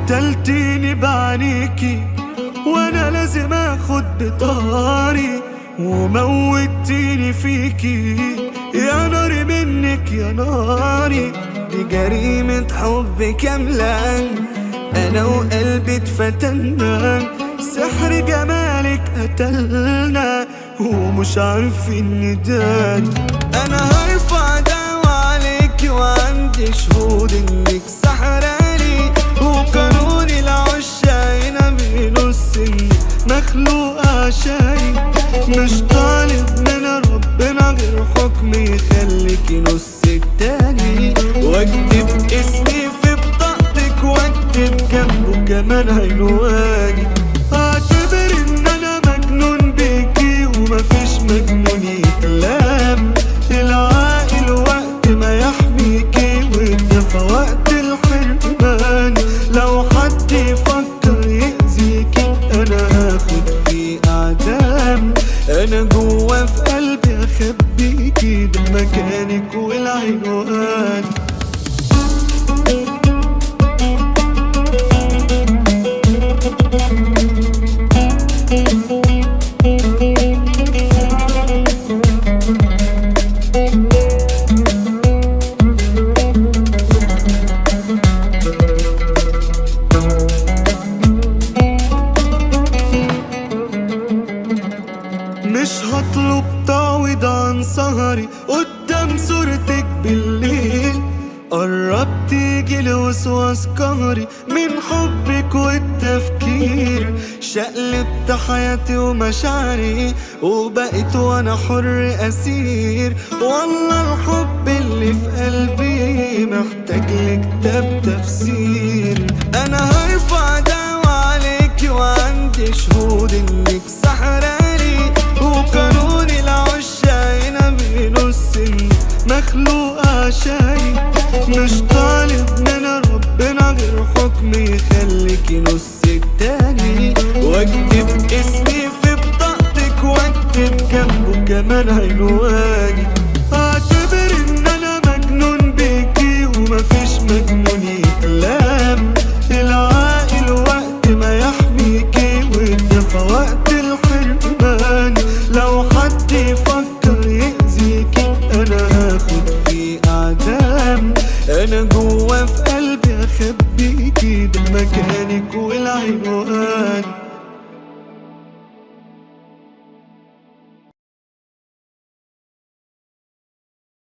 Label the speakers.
Speaker 1: قتلتيني بعينيكي وانا لازم اخد بطاري وموتيني فيكي يا ناري منك يا ناري
Speaker 2: دي جريمة حب كاملة
Speaker 1: انا وقلبي اتفتنا سحر جمالك قتلنا ومش عارفين نداري
Speaker 2: انا هرفع دعوة عليك وعندي شهود انك سحراني
Speaker 1: وقانون العشا هنا بنص إنك مخلوق عشاني مش طالب من ربنا غير حكم يخليكي نص التاني واكتب اسمي في بطاقتك واكتب جنبه كمان عنواني اعتبر ان انا مجنون بيكي ومفيش مجنون يتلام العاقل وقت ما يحميكي والدفى وقت الحرمان لو حد يفكر يأذيكي انا هاخد فيه اعدام انا جوا في قلبي اخبيكي ده مكانك والعنوان مش هطلب تعويض عن سهري قدام صورتك بالليل قربت تيجي الوسواس قهري من حبك والتفكير شقلبت حياتي ومشاعري وبقيت وانا حر اسير والله الحب اللي في قلبي محتاج لكتاب تفسير
Speaker 2: انا هرفع دعوة عليك وعندي شهود انك سحراني
Speaker 1: وقانون العشا هنا بنص إنك مخلوق عشاني مش طالب من ربنا غير حكم يخليكي نص التاني واكتب اسمي في بطاقتك واكتب جنبه كمان عنواني